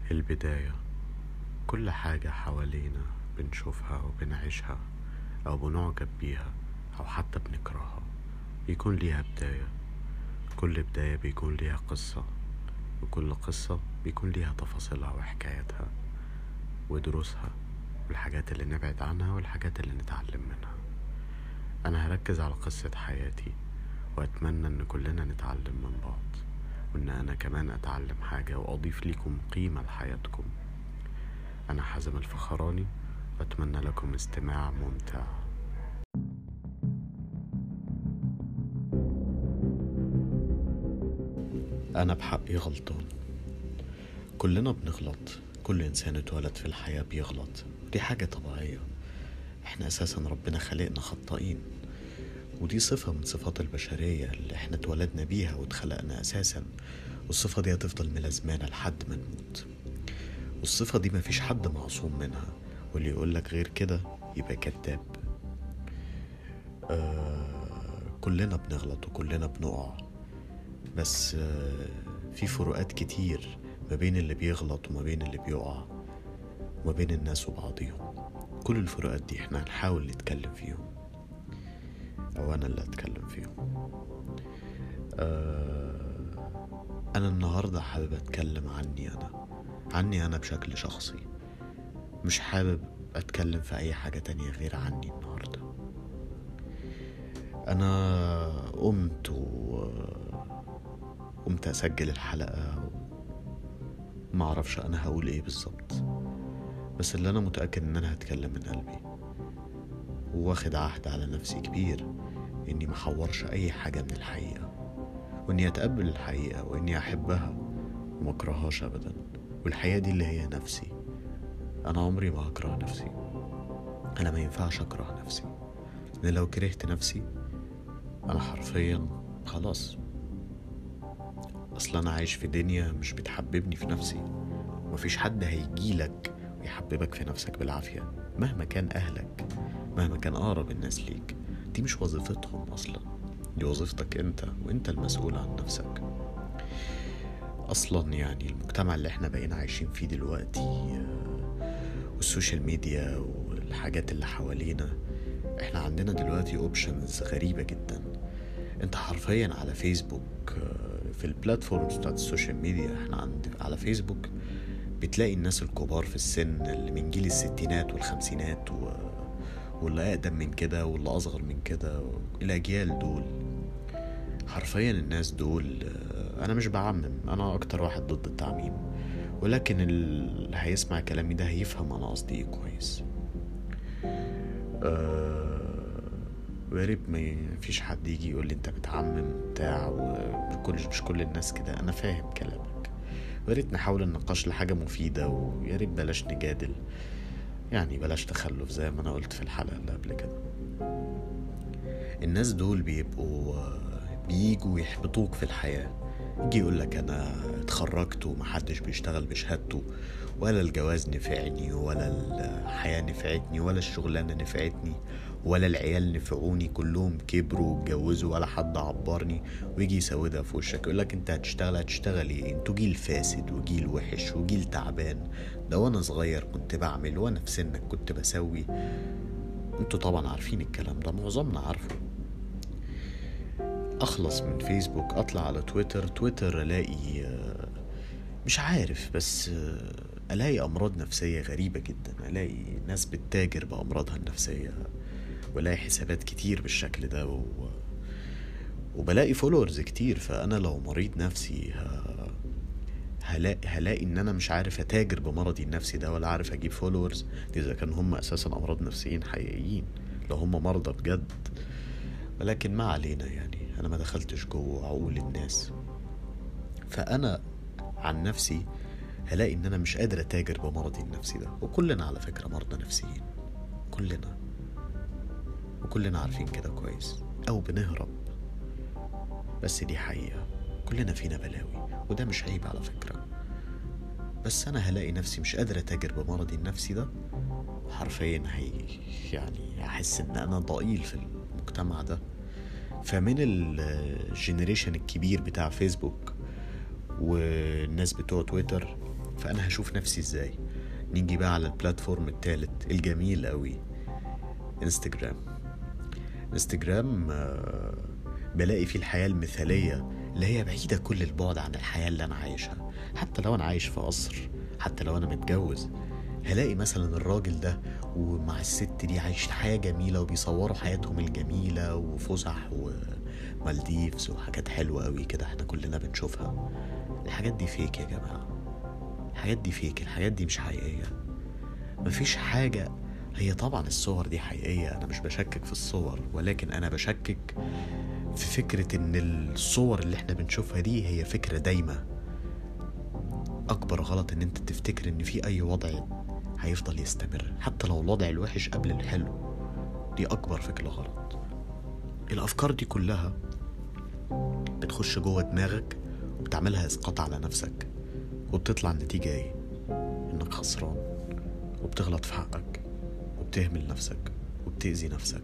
البداية كل حاجة حوالينا بنشوفها وبنعيشها أو بنعجب بيها أو حتى بنكرهها بيكون ليها بداية كل بداية بيكون ليها قصة وكل قصة بيكون ليها تفاصيلها وحكاياتها ودروسها والحاجات اللي نبعد عنها والحاجات اللي نتعلم منها أنا هركز على قصة حياتي وأتمنى إن كلنا نتعلم من بعض وإن أنا كمان أتعلم حاجة وأضيف لكم قيمة لحياتكم أنا حازم الفخراني وأتمنى لكم استماع ممتع أنا بحقي غلطان كلنا بنغلط كل إنسان اتولد في الحياة بيغلط دي حاجة طبيعية احنا أساسا ربنا خلقنا خطائين ودي صفة من صفات البشرية اللي احنا اتولدنا بيها واتخلقنا أساسا والصفة دي هتفضل ملازمانا لحد ما نموت والصفة دي مفيش حد معصوم منها واللي يقولك غير كده يبقى كذاب آه كلنا بنغلط وكلنا بنقع بس آه في فروقات كتير ما بين اللي بيغلط وما بين اللي بيقع وما بين الناس وبعضيهم كل الفروقات دي احنا هنحاول نتكلم فيهم او انا اللي اتكلم فيهم آه انا النهاردة حابب اتكلم عني انا عني انا بشكل شخصي مش حابب اتكلم في اي حاجة تانية غير عني النهاردة انا قمت و قمت اسجل الحلقة وما اعرفش انا هقول ايه بالظبط بس اللي انا متأكد ان انا هتكلم من قلبي وواخد عهد على نفسي كبير اني محورش اي حاجة من الحقيقة واني اتقبل الحقيقة واني احبها وما اكرههاش ابدا والحقيقة دي اللي هي نفسي انا عمري ما هكره نفسي انا ما ينفعش اكره نفسي لان لو كرهت نفسي انا حرفيا خلاص اصل انا عايش في دنيا مش بتحببني في نفسي مفيش حد هيجيلك ويحببك في نفسك بالعافية مهما كان اهلك مهما كان اقرب الناس ليك دي مش وظيفتهم اصلا دي وظيفتك انت وانت المسؤول عن نفسك اصلا يعني المجتمع اللي احنا بقينا عايشين فيه دلوقتي والسوشيال ميديا والحاجات اللي حوالينا احنا عندنا دلوقتي اوبشنز غريبة جدا انت حرفيا على فيسبوك في البلاتفورمز بتاعت السوشيال ميديا احنا عند على فيسبوك بتلاقي الناس الكبار في السن اللي من جيل الستينات والخمسينات و... واللي أقدم من كده واللي أصغر من كده الأجيال دول حرفيا الناس دول أنا مش بعمم أنا أكتر واحد ضد التعميم ولكن اللي هيسمع كلامي ده هيفهم أنا قصدي إيه كويس أه ويا ريت ما فيش حد يجي يقول لي انت بتعمم بتاع وكل مش كل الناس كده انا فاهم كلامك ويا ريت نحاول النقاش لحاجه مفيده ويا ريت بلاش نجادل يعني بلاش تخلف زي ما انا قلت في الحلقه اللي قبل كده الناس دول بيبقوا بيجوا يحبطوك في الحياه يجي يقول لك انا اتخرجت ومحدش بيشتغل بشهادته ولا الجواز نفعني ولا الحياه نفعتني ولا الشغلانه نفعتني ولا العيال نفعوني كلهم كبروا واتجوزوا ولا حد عبرني ويجي يسودها في وشك يقول لك انت هتشتغل هتشتغل ايه انتوا جيل فاسد وجيل وحش وجيل تعبان ده وانا صغير كنت بعمل وانا في سنك كنت بسوي انتوا طبعا عارفين الكلام ده معظمنا عارفه اخلص من فيسبوك اطلع على تويتر تويتر الاقي مش عارف بس الاقي امراض نفسيه غريبه جدا الاقي ناس بتتاجر بامراضها النفسيه ولاقي حسابات كتير بالشكل ده و... وبلاقي فولورز كتير فانا لو مريض نفسي ه... هلاقي هلاقي ان انا مش عارف اتاجر بمرضي النفسي ده ولا عارف اجيب فولورز اذا كان هم اساسا امراض نفسيين حقيقيين لو هم مرضى بجد ولكن ما علينا يعني انا ما دخلتش جوه عقول الناس فانا عن نفسي هلاقي ان انا مش قادر اتاجر بمرضي النفسي ده وكلنا على فكره مرضى نفسيين كلنا وكلنا عارفين كده كويس او بنهرب بس دي حقيقه كلنا فينا بلاوي وده مش عيب على فكره بس انا هلاقي نفسي مش قادر اتاجر بمرضي النفسي ده وحرفيا هي يعني احس ان انا ضئيل في المجتمع ده فمن الجنريشن الكبير بتاع فيسبوك والناس بتوع تويتر فانا هشوف نفسي ازاي نيجي بقى على البلاتفورم التالت الجميل قوي انستجرام انستجرام آه، بلاقي فيه الحياة المثالية اللي هي بعيدة كل البعد عن الحياة اللي أنا عايشها حتى لو أنا عايش في قصر حتى لو أنا متجوز هلاقي مثلا الراجل ده ومع الست دي عايشين حياة جميلة وبيصوروا حياتهم الجميلة وفسح ومالديفز وحاجات حلوة قوي كده احنا كلنا بنشوفها الحاجات دي فيك يا جماعة الحاجات دي فيك الحاجات دي مش حقيقية مفيش حاجة هي طبعا الصور دي حقيقية أنا مش بشكك في الصور ولكن أنا بشكك في فكرة إن الصور اللي احنا بنشوفها دي هي فكرة دايمة أكبر غلط إن أنت تفتكر إن في أي وضع هيفضل يستمر حتى لو الوضع الوحش قبل الحلو دي أكبر فكرة غلط الأفكار دي كلها بتخش جوه دماغك وبتعملها إسقاط على نفسك وبتطلع النتيجة إيه؟ إنك خسران وبتغلط في حقك وبتهمل نفسك وبتأذي نفسك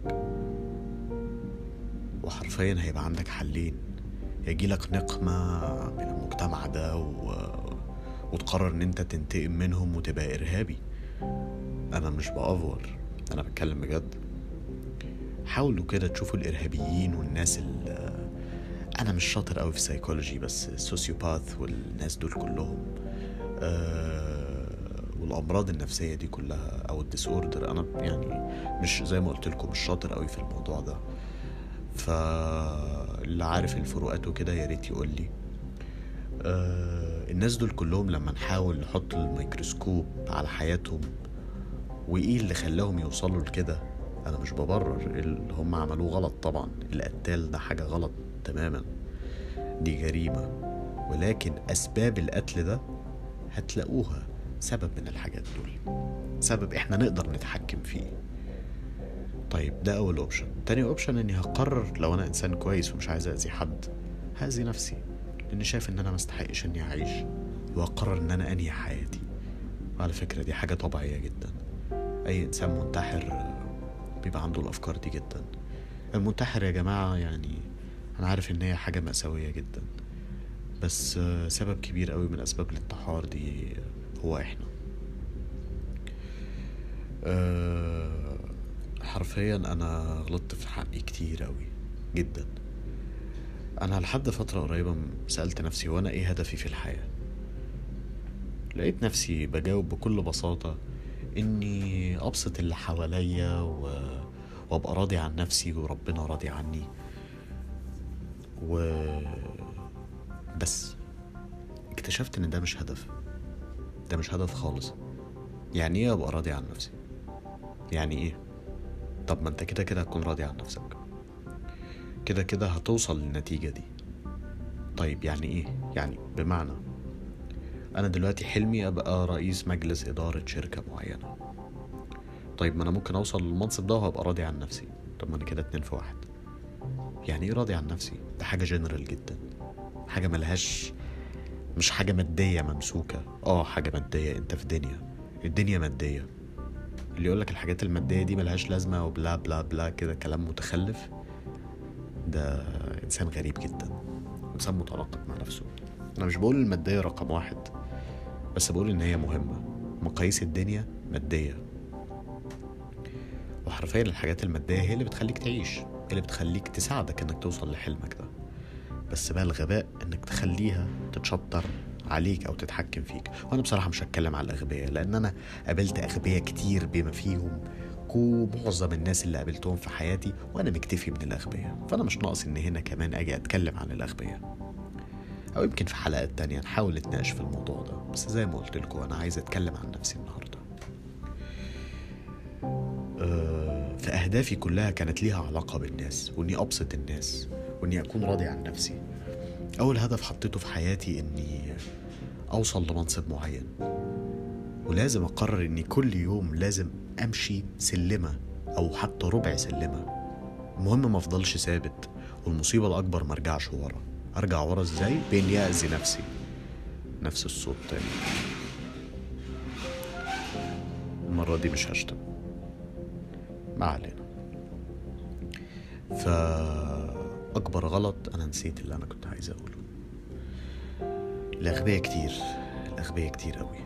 وحرفيا هيبقى عندك حلين يجيلك نقمة من المجتمع ده و... وتقرر ان انت تنتقم منهم وتبقى ارهابي انا مش بأفور انا بتكلم بجد حاولوا كده تشوفوا الارهابيين والناس اللي انا مش شاطر قوي في سايكولوجي بس السوسيوباث والناس دول كلهم أه والامراض النفسيه دي كلها او الديس اوردر انا يعني مش زي ما قلت لكم مش شاطر قوي في الموضوع ده فاللي عارف الفروقات وكده يا ريت يقول لي أه الناس دول كلهم لما نحاول نحط الميكروسكوب على حياتهم وايه اللي خلاهم يوصلوا لكده انا مش ببرر اللي هم عملوه غلط طبعا القتال ده حاجه غلط تماما دي جريمه ولكن اسباب القتل ده هتلاقوها سبب من الحاجات دول سبب احنا نقدر نتحكم فيه طيب ده اول اوبشن تاني اوبشن اني هقرر لو انا انسان كويس ومش عايز اذي حد هاذي نفسي لاني شايف ان انا مستحقش اني اعيش واقرر ان انا انهي حياتي وعلى فكرة دي حاجة طبيعية جدا اي انسان منتحر بيبقى عنده الافكار دي جدا المنتحر يا جماعة يعني انا عارف ان هي حاجة مأساوية جدا بس سبب كبير قوي من اسباب الانتحار دي هو احنا أه حرفيا انا غلطت في حقي كتير قوي جدا انا لحد فتره قريبه سالت نفسي هو انا ايه هدفي في الحياه لقيت نفسي بجاوب بكل بساطه اني ابسط اللي حواليا و... وابقى راضي عن نفسي وربنا راضي عني و بس اكتشفت ان ده مش هدف ده مش هدف خالص يعني ايه ابقى راضي عن نفسي يعني ايه طب ما انت كده كده هتكون راضي عن نفسك كده كده هتوصل للنتيجة دي طيب يعني ايه يعني بمعنى انا دلوقتي حلمي ابقى رئيس مجلس ادارة شركة معينة طيب ما انا ممكن اوصل للمنصب ده وهبقى راضي عن نفسي طب ما انا كده اتنين في واحد يعني ايه راضي عن نفسي ده حاجة جنرال جدا حاجة ملهاش مش حاجة مادية ممسوكة اه حاجة مادية انت في دنيا الدنيا مادية اللي يقولك الحاجات المادية دي ملهاش لازمة وبلا بلا بلا كده كلام متخلف ده إنسان غريب جدا إنسان متناقض مع نفسه أنا مش بقول المادية رقم واحد بس بقول إن هي مهمة مقاييس الدنيا مادية وحرفيا الحاجات المادية هي اللي بتخليك تعيش هي اللي بتخليك تساعدك إنك توصل لحلمك ده بس بقى الغباء إنك تخليها تتشطر عليك او تتحكم فيك وانا بصراحه مش هتكلم على الاغبياء لان انا قابلت اغبياء كتير بما فيهم معظم الناس اللي قابلتهم في حياتي وانا مكتفي من الاغبياء فانا مش ناقص ان هنا كمان اجي اتكلم عن الاغبياء او يمكن في حلقات تانية نحاول نتناقش في الموضوع ده بس زي ما قلت لكم انا عايز اتكلم عن نفسي النهارده أه فاهدافي كلها كانت ليها علاقه بالناس واني ابسط الناس واني اكون راضي عن نفسي أول هدف حطيته في حياتي إني أوصل لمنصب معين ولازم أقرر إني كل يوم لازم أمشي سلمة أو حتى ربع سلمة المهم ما أفضلش ثابت والمصيبة الأكبر ما أرجعش ورا أرجع ورا إزاي؟ بإني أذي نفسي نفس الصوت تاني المرة دي مش هشتم ما علينا ف اكبر غلط انا نسيت اللي انا كنت عايز اقوله الاغبياء كتير أغبياء كتير قوي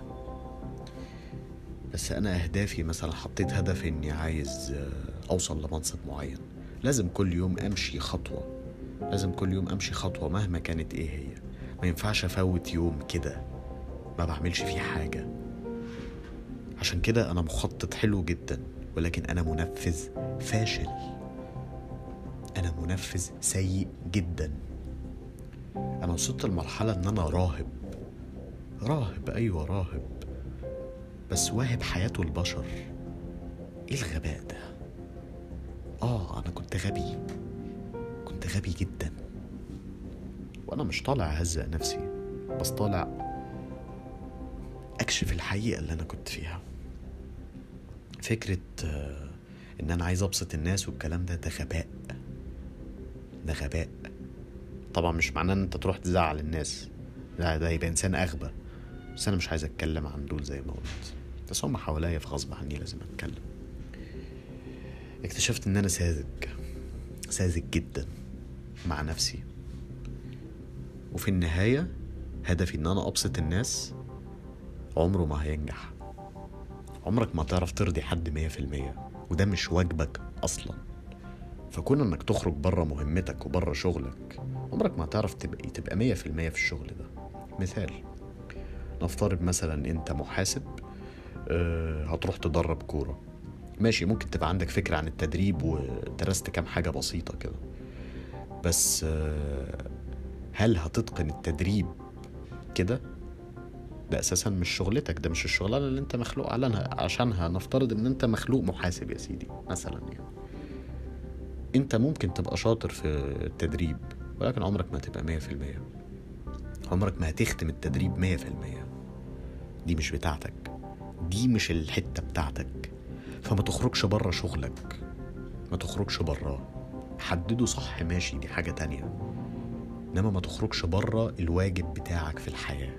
بس أنا أهدافي مثلا حطيت هدف إني عايز آه، أوصل لمنصب معين لازم كل يوم أمشي خطوة لازم كل يوم أمشي خطوة مهما كانت إيه هي ما ينفعش أفوت يوم كده ما بعملش فيه حاجة عشان كده أنا مخطط حلو جدا ولكن أنا منفذ فاشل أنا منفذ سيء جدا أنا وصلت لمرحلة إن أنا راهب راهب أيوة راهب بس واهب حياته البشر إيه الغباء ده؟ آه أنا كنت غبي كنت غبي جدا وأنا مش طالع أهزق نفسي بس طالع أكشف الحقيقة اللي أنا كنت فيها فكرة آه، إن أنا عايز أبسط الناس والكلام ده ده غباء ده غباء طبعا مش معناه ان انت تروح تزعل الناس لا ده يبقى انسان اغبى بس انا مش عايز اتكلم عن دول زي ما قلت بس هم حواليا فغصب عني لازم اتكلم اكتشفت ان انا ساذج ساذج جدا مع نفسي وفي النهاية هدفي ان انا ابسط الناس عمره ما هينجح عمرك ما تعرف ترضي حد مية في المية وده مش واجبك اصلا فكون انك تخرج بره مهمتك وبره شغلك عمرك ما هتعرف تبقى تبقى مية في المية في الشغل ده مثال نفترض مثلا انت محاسب آه، هتروح تدرب كورة ماشي ممكن تبقى عندك فكرة عن التدريب ودرست كام حاجة بسيطة كده بس آه، هل هتتقن التدريب كده ده اساسا مش شغلتك ده مش الشغلانه اللي انت مخلوق علنها عشانها نفترض ان انت مخلوق محاسب يا سيدي مثلا يعني انت ممكن تبقى شاطر في التدريب ولكن عمرك ما هتبقى مية في المية عمرك ما هتختم التدريب مية في المية دي مش بتاعتك دي مش الحتة بتاعتك فما تخرجش بره شغلك ما تخرجش براه حدده صح ماشي دي حاجة تانية انما ما تخرجش بره الواجب بتاعك في الحياة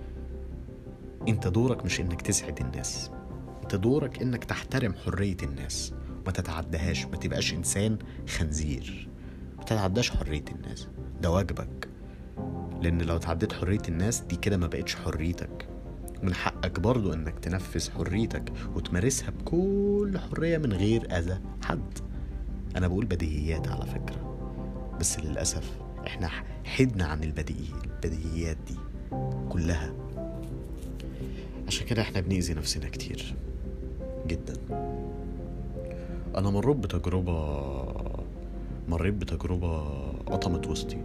انت دورك مش انك تسعد الناس انت دورك انك تحترم حرية الناس ما تتعدهاش ما تبقاش انسان خنزير ما تتعداش حرية الناس ده واجبك لان لو تعديت حرية الناس دي كده ما بقتش حريتك من حقك برضو انك تنفذ حريتك وتمارسها بكل حرية من غير اذى حد انا بقول بديهيات على فكرة بس للأسف احنا حدنا عن البديهي البديهيات دي كلها عشان كده احنا بنأذي نفسنا كتير جدا انا مريت بتجربة مريت بتجربة قطمت وسطي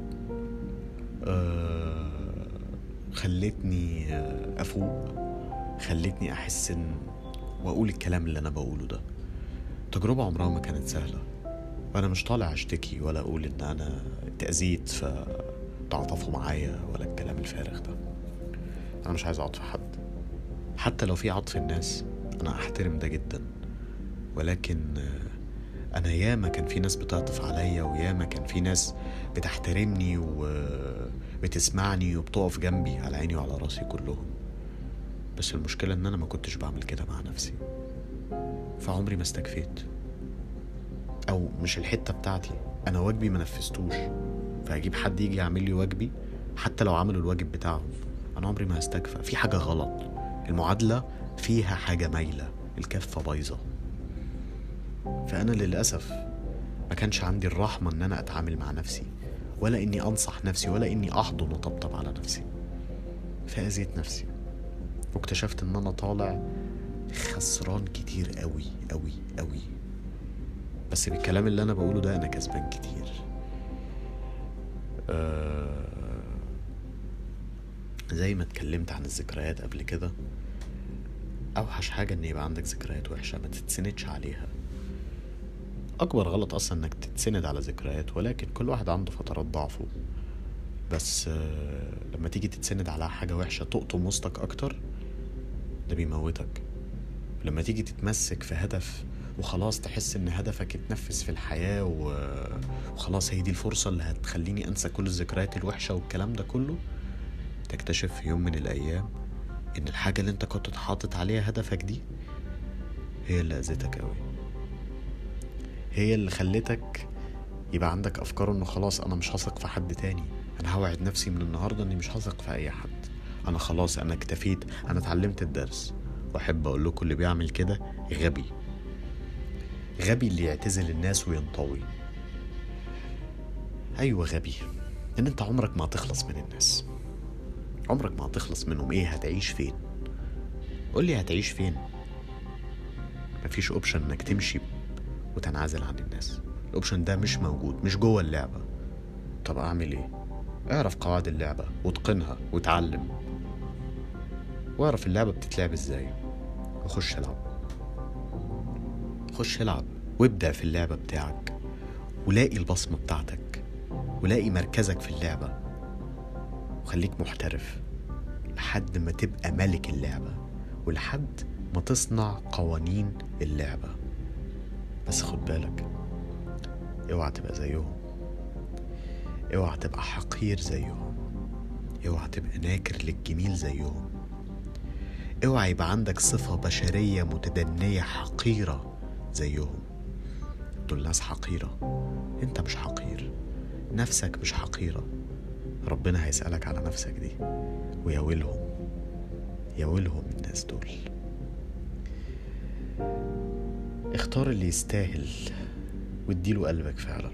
أه خلتني افوق خلتني احس ان واقول الكلام اللي انا بقوله ده تجربة عمرها ما كانت سهلة وانا مش طالع اشتكي ولا اقول ان انا اتأذيت فتعاطفوا معايا ولا الكلام الفارغ ده انا مش عايز اعطف حد حتى لو في عطف الناس انا احترم ده جدا ولكن انا ياما كان في ناس بتعطف عليا وياما كان في ناس بتحترمني وبتسمعني وبتقف جنبي على عيني وعلى راسي كلهم بس المشكلة ان انا ما كنتش بعمل كده مع نفسي فعمري ما استكفيت او مش الحتة بتاعتي انا واجبي ما نفذتوش فهجيب حد يجي يعمل لي واجبي حتى لو عملوا الواجب بتاعهم انا عمري ما هستكفى في حاجة غلط المعادلة فيها حاجة مايلة الكفة بايظة فأنا للأسف ما كانش عندي الرحمة إن أنا أتعامل مع نفسي ولا إني أنصح نفسي ولا إني أحضن وطبطب على نفسي فأذيت نفسي واكتشفت إن أنا طالع خسران كتير قوي قوي قوي بس بالكلام اللي أنا بقوله ده أنا كسبان كتير أه زي ما اتكلمت عن الذكريات قبل كده اوحش حاجة ان يبقى عندك ذكريات وحشة ما تتسندش عليها اكبر غلط اصلا انك تتسند على ذكريات ولكن كل واحد عنده فترات ضعفه بس آه، لما تيجي تتسند على حاجة وحشة تقطم وسطك اكتر ده بيموتك لما تيجي تتمسك في هدف وخلاص تحس ان هدفك اتنفذ في الحياة وخلاص هي دي الفرصة اللي هتخليني انسى كل الذكريات الوحشة والكلام ده كله تكتشف في يوم من الايام ان الحاجة اللي انت كنت حاطط عليها هدفك دي هي اللي اذتك اوي هي اللي خلتك يبقى عندك افكار انه خلاص انا مش هثق في حد تاني انا هوعد نفسي من النهاردة اني مش هثق في اي حد انا خلاص انا اكتفيت انا اتعلمت الدرس واحب اقول لكم اللي بيعمل كده غبي غبي اللي يعتزل الناس وينطوي ايوه غبي ان انت عمرك ما هتخلص من الناس عمرك ما هتخلص منهم ايه هتعيش فين قول لي هتعيش فين مفيش اوبشن انك تمشي وتنعزل عن الناس الاوبشن ده مش موجود مش جوه اللعبه طب اعمل ايه اعرف قواعد اللعبه واتقنها وتعلم واعرف اللعبه بتتلعب ازاي وخش العب خش العب وابدع في اللعبه بتاعك ولاقي البصمه بتاعتك ولاقي مركزك في اللعبه وخليك محترف لحد ما تبقى ملك اللعبه ولحد ما تصنع قوانين اللعبه بس خد بالك اوعى تبقى زيهم اوعى تبقى حقير زيهم اوعى تبقى ناكر للجميل زيهم اوعى يبقى عندك صفة بشرية متدنية حقيرة زيهم دول ناس حقيرة انت مش حقير نفسك مش حقيرة ربنا هيسألك على نفسك دي ويا ويلهم يا ويلهم الناس دول اختار اللي يستاهل واديله قلبك فعلا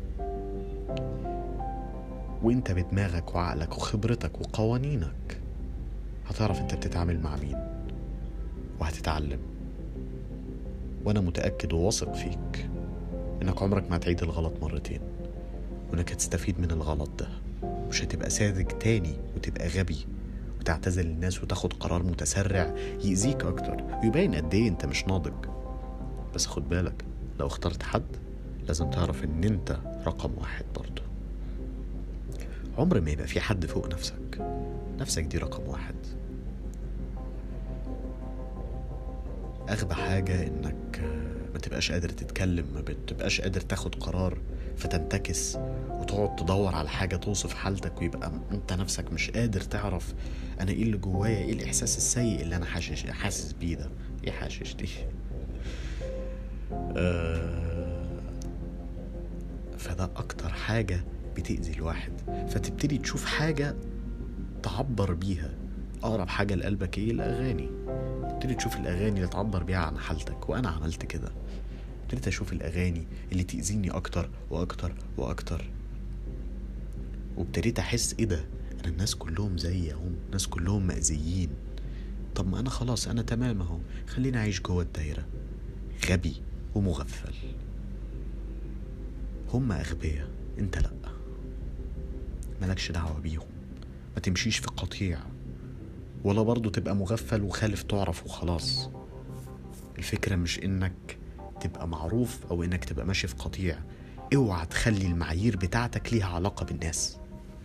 وانت بدماغك وعقلك وخبرتك وقوانينك هتعرف انت بتتعامل مع مين وهتتعلم وانا متأكد وواثق فيك انك عمرك ما هتعيد الغلط مرتين وانك هتستفيد من الغلط ده مش هتبقى ساذج تاني وتبقى غبي وتعتزل الناس وتاخد قرار متسرع يأذيك أكتر ويبين قد إيه أنت مش ناضج بس خد بالك لو اخترت حد لازم تعرف إن أنت رقم واحد برضه عمر ما يبقى في حد فوق نفسك نفسك دي رقم واحد أغبى حاجة إنك ما تبقاش قادر تتكلم ما بتبقاش قادر تاخد قرار فتنتكس وتقعد تدور على حاجة توصف حالتك ويبقى انت نفسك مش قادر تعرف انا ايه اللي جوايا ايه الاحساس السيء اللي انا حاسس حاسس بيه ده ايه حاسس دي آه فده اكتر حاجة بتأذي الواحد فتبتدي تشوف حاجة تعبر بيها اقرب حاجة لقلبك ايه الاغاني تبتدي تشوف الاغاني اللي تعبر بيها عن حالتك وانا عملت كده ابتديت اشوف الاغاني اللي تاذيني اكتر واكتر واكتر وابتديت احس ايه ده انا الناس كلهم زيي اهم الناس كلهم مأذيين طب ما انا خلاص انا تمام اهو خليني اعيش جوه الدايره غبي ومغفل هم اغبياء انت لا ملكش دعوه بيهم ما تمشيش في قطيع ولا برضه تبقى مغفل وخالف تعرف وخلاص الفكرة مش انك تبقى معروف او انك تبقى ماشي في قطيع اوعى تخلي المعايير بتاعتك ليها علاقة بالناس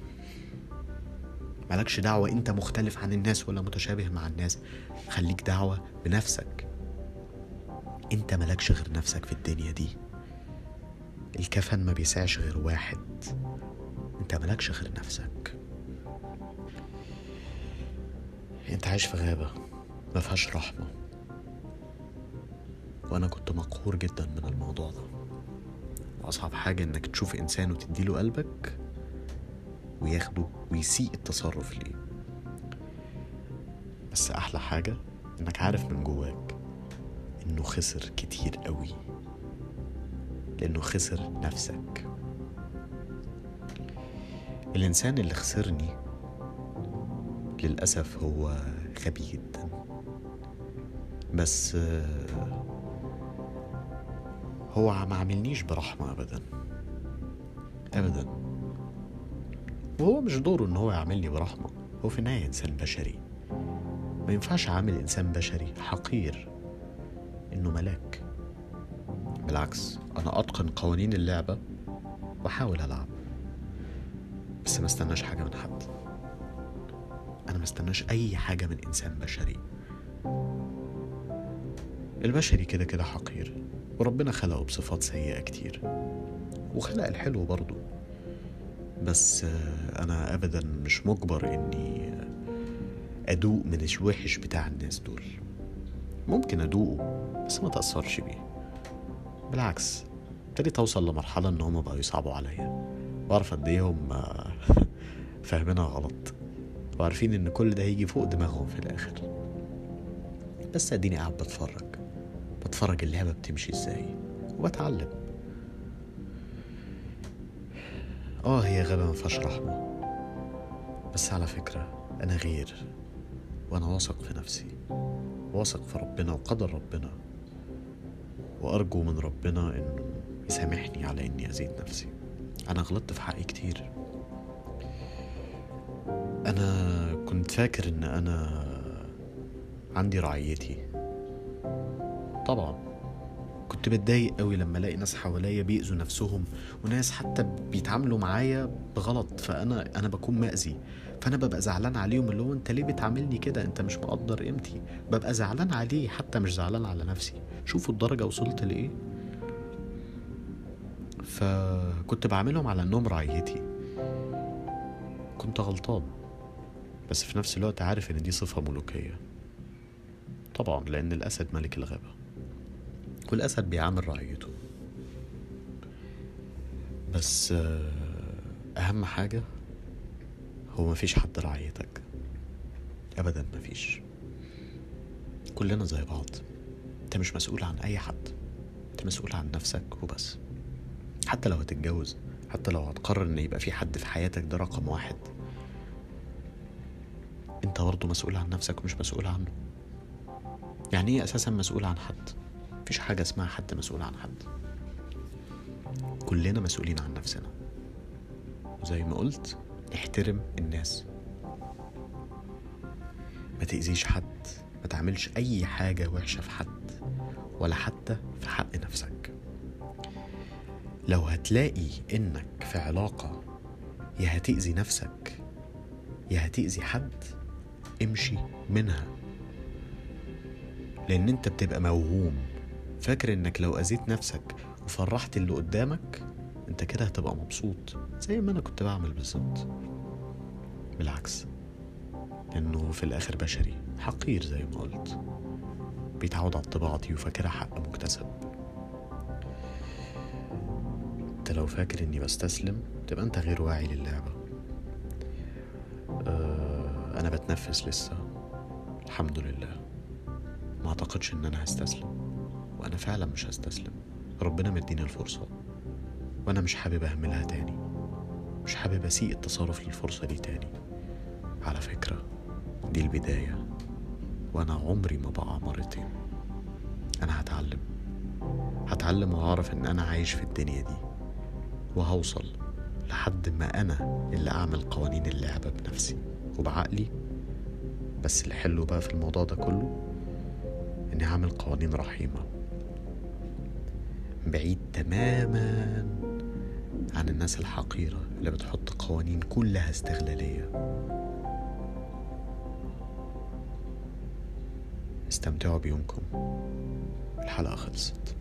مالكش دعوة انت مختلف عن الناس ولا متشابه مع الناس خليك دعوة بنفسك انت مالكش غير نفسك في الدنيا دي الكفن ما بيسعش غير واحد انت مالكش غير نفسك انت عايش في غابة ما فيهاش رحمة وانا كنت مقهور جدا من الموضوع ده واصعب حاجة انك تشوف انسان وتديله قلبك وياخده ويسيء التصرف ليه بس احلى حاجة انك عارف من جواك انه خسر كتير قوي لانه خسر نفسك الانسان اللي خسرني للاسف هو غبي جدا بس هو ما عاملنيش برحمة أبدا أبدا وهو مش دوره إن هو يعاملني برحمة هو في النهاية إنسان بشري ما ينفعش عامل إنسان بشري حقير إنه ملاك بالعكس أنا أتقن قوانين اللعبة وأحاول ألعب بس ما استناش حاجة من حد أنا ما استناش أي حاجة من إنسان بشري البشري كده كده حقير وربنا خلقه بصفات سيئة كتير وخلق الحلو برضه بس أنا أبدا مش مجبر إني أدوق من الوحش بتاع الناس دول ممكن أدوقه بس ما تأثرش بيه بالعكس ابتديت أوصل لمرحلة إن هما بقوا يصعبوا عليا بعرف قد إيه هما فاهمينها غلط وعارفين ان كل ده هيجي فوق دماغهم في الاخر بس اديني قاعد بتفرج بتفرج اللعبة بتمشي ازاي وبتعلم اه هي غابة ما فيهاش رحمة بس على فكرة انا غير وانا واثق في نفسي واثق في ربنا وقدر ربنا وارجو من ربنا انه يسامحني على اني اذيت نفسي انا غلطت في حقي كتير انا كنت فاكر ان انا عندي رعيتي طبعا كنت بتضايق قوي لما الاقي ناس حواليا بيأذوا نفسهم وناس حتى بيتعاملوا معايا بغلط فانا انا بكون مأذي فانا ببقى زعلان عليهم اللي هو انت ليه بتعاملني كده انت مش مقدر قيمتي ببقى زعلان عليه حتى مش زعلان على نفسي شوفوا الدرجة وصلت لايه فكنت بعملهم على انهم رعيتي كنت غلطان بس في نفس الوقت عارف ان دي صفة ملوكية طبعا لان الاسد ملك الغابة والاسد بيعامل رعيته بس آه، اهم حاجة هو مفيش حد رعيتك ابدا مفيش كلنا زي بعض انت مش مسؤول عن اي حد انت مسؤول عن نفسك وبس حتى لو هتتجوز حتى لو هتقرر ان يبقى في حد في حياتك ده رقم واحد انت برضه مسؤول عن نفسك ومش مسؤول عنه يعني ايه اساسا مسؤول عن حد مفيش حاجة اسمها حد مسؤول عن حد كلنا مسؤولين عن نفسنا وزي ما قلت احترم الناس ما تأذيش حد ما تعملش أي حاجة وحشة في حد ولا حتى في حق نفسك لو هتلاقي إنك في علاقة يا هتأذي نفسك يا هتأذي حد امشي منها لأن أنت بتبقى موهوم فاكر إنك لو أذيت نفسك وفرحت اللي قدامك أنت كده هتبقى مبسوط زي ما أنا كنت بعمل بالظبط بالعكس لأنه في الآخر بشري حقير زي ما قلت بيتعود على الطباعة دي وفاكرها حق مكتسب انت لو فاكر اني بستسلم تبقى انت غير واعي للعبة أه انا بتنفس لسه الحمد لله ما اعتقدش ان انا هستسلم وانا فعلا مش هستسلم ربنا مديني الفرصة وانا مش حابب اهملها تاني مش حابب اسيء التصرف للفرصة دي تاني على فكرة دي البداية وانا عمري ما بقع مرتين انا هتعلم هتعلم وهعرف ان انا عايش في الدنيا دي وهوصل لحد ما انا اللي اعمل قوانين اللعبة بنفسي وبعقلي بس اللي حلو بقى في الموضوع ده كله اني هعمل قوانين رحيمة بعيد تماما عن الناس الحقيرة اللي بتحط قوانين كلها استغلالية استمتعوا بيومكم الحلقة خلصت